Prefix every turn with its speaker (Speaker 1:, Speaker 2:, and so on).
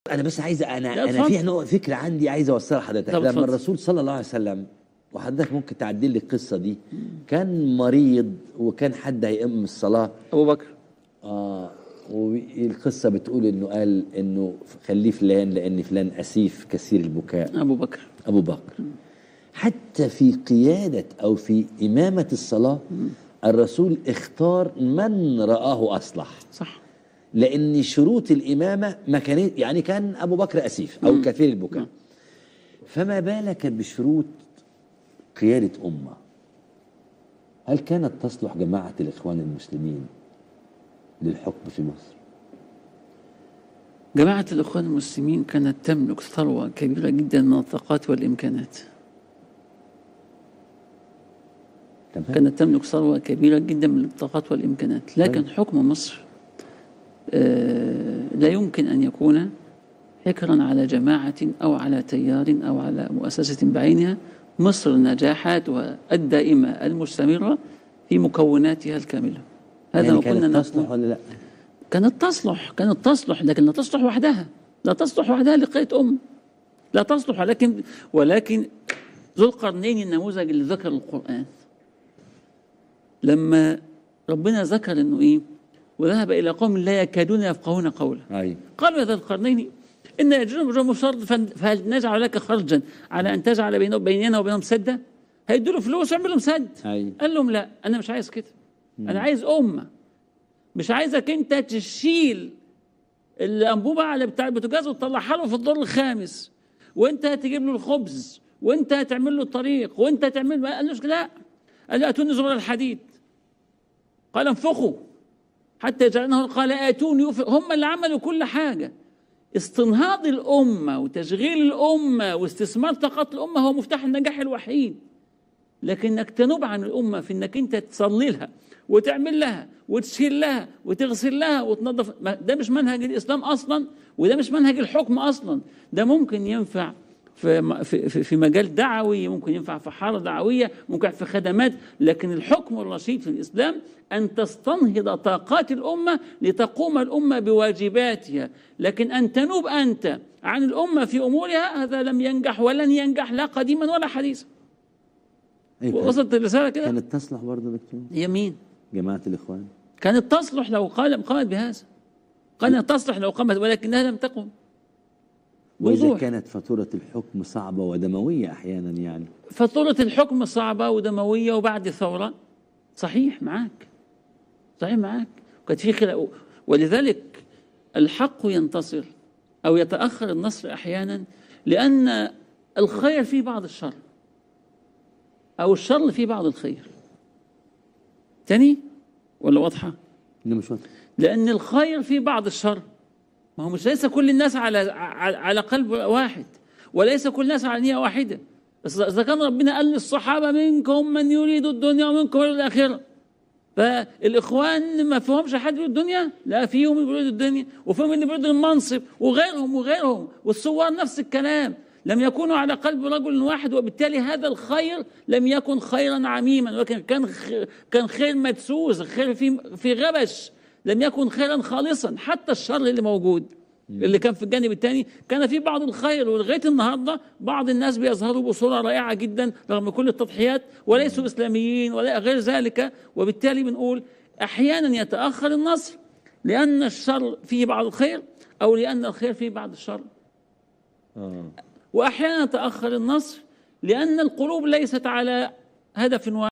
Speaker 1: انا بس عايز انا
Speaker 2: لا،
Speaker 1: انا
Speaker 2: اتفضل.
Speaker 1: في نوع فكره عندي عايز اوصلها لحضرتك
Speaker 2: طب
Speaker 1: لما
Speaker 2: اتفضل.
Speaker 1: الرسول صلى الله عليه وسلم وحضرتك ممكن تعدل لي القصه دي كان مريض وكان حد هيقوم الصلاه
Speaker 2: ابو بكر
Speaker 1: اه والقصه بتقول انه قال انه خليه فلان لان فلان اسيف كثير البكاء
Speaker 2: ابو بكر
Speaker 1: ابو بكر حتى في قياده او في امامه الصلاه الرسول اختار من رآه اصلح
Speaker 2: صح
Speaker 1: لان شروط الامامه ما كانت يعني كان ابو بكر اسيف او كثير البكاء فما بالك بشروط قياده امه هل كانت تصلح جماعه الاخوان المسلمين للحكم في مصر
Speaker 2: جماعة الإخوان المسلمين كانت تملك ثروة كبيرة جدا من الطاقات والإمكانات
Speaker 1: تمام
Speaker 2: كانت تملك ثروة كبيرة جدا من الطاقات والإمكانات لكن حكم مصر آه، لا يمكن أن يكون حكرا على جماعة أو على تيار أو على مؤسسة بعينها مصر نجاحات الدائمة المستمرة في مكوناتها الكاملة هذا
Speaker 1: يعني
Speaker 2: ما كنا
Speaker 1: كانت
Speaker 2: نقول
Speaker 1: تصلح ولا لا
Speaker 2: كانت تصلح كانت تصلح لكن لا تصلح وحدها لا تصلح وحدها لقية أم لا تصلح ولكن ولكن ذو القرنين النموذج اللي ذكر القرآن لما ربنا ذكر انه ايه وذهب الى قوم لا يكادون يفقهون قولا
Speaker 1: ايوه
Speaker 2: قالوا يا ذا القرنين ان يجرم رجل مصر فهل نجعل لك خرجا على ان تجعل بينه- بيننا وبينهم سدا هيدوا له فلوس يعمل لهم سد
Speaker 1: ايوه
Speaker 2: قال لهم لا انا مش عايز كده انا عايز امه مش عايزك انت تشيل الانبوبه على بتاع البوتاجاز وتطلعها له في الدور الخامس وانت هتجيب له الخبز وانت هتعمل له الطريق وانت هتعمل له قال له لا قال له اتوني زبر الحديد قال انفخوا حتى جعلناه قال اتوني يوفق. هم اللي عملوا كل حاجه استنهاض الامه وتشغيل الامه واستثمار طاقات الامه هو مفتاح النجاح الوحيد لكنك تنوب عن الأمة في أنك أنت تصلي لها وتعمل لها وتشيل لها وتغسل لها وتنظف ما- ده مش منهج الإسلام أصلا وده مش منهج الحكم أصلا ده ممكن ينفع في م- في في- في مجال دعوي ممكن ينفع في حارة دعوية ممكن في خدمات لكن الحكم الرشيد في الإسلام أن تستنهض طاقات الأمة لتقوم الأمة بواجباتها لكن أن تنوب أنت عن الأمة في أمورها هذا لم ينجح ولن ينجح لا قديما ولا حديثا
Speaker 1: أيوة. كانت-
Speaker 2: وصلت الرسالة كده
Speaker 1: كانت تصلح برضه دكتور
Speaker 2: هي مين
Speaker 1: جماعه الاخوان
Speaker 2: كانت تصلح لو قال قامت بهذا كانت تصلح لو قامت ولكنها لم تقم
Speaker 1: واذا
Speaker 2: وضوح.
Speaker 1: كانت فاتوره الحكم صعبه ودمويه احيانا يعني
Speaker 2: فطورة الحكم صعبة ودموية وبعد ثورة صحيح معاك صحيح معاك كانت في خلاف ولذلك الحق ينتصر أو يتأخر النصر أحيانا لأن الخير فيه بعض الشر أو الشر فيه بعض الخير تاني ولا واضحة
Speaker 1: انه مش واضح
Speaker 2: لأن الخير فيه بعض الشر ما هو مش ليس كل الناس على على على قلب واحد وليس كل الناس على نية واحدة بس إذا كان ربنا قال للصحابة منكم من يريد الدنيا ومنكم يريد الآخرة فالإخوان ما فيهمش حد يريد الدنيا لا فيهم اللي بيريد الدنيا وفيهم اللي بيريد المنصب وغيرهم وغيرهم والثوار نفس الكلام لم يكونوا على قلب رجل واحد وبالتالي هذا الخير لم يكن خيرا عميما ولكن كان خ- كان خير مدسوس خير في في غبش لم يكن خيرا خالصا حتى الشر اللي موجود اللي كان في الجانب الثاني كان في بعض الخير ولغايه النهارده بعض الناس بيظهروا بصوره رائعه جدا رغم كل التضحيات وليسوا اسلاميين ولا غير ذلك وبالتالي بنقول احيانا يتاخر النصر لان الشر فيه بعض الخير او لان الخير فيه بعض الشر
Speaker 1: اه
Speaker 2: واحيانا يتاخر النصر لان القلوب ليست على هدف واحد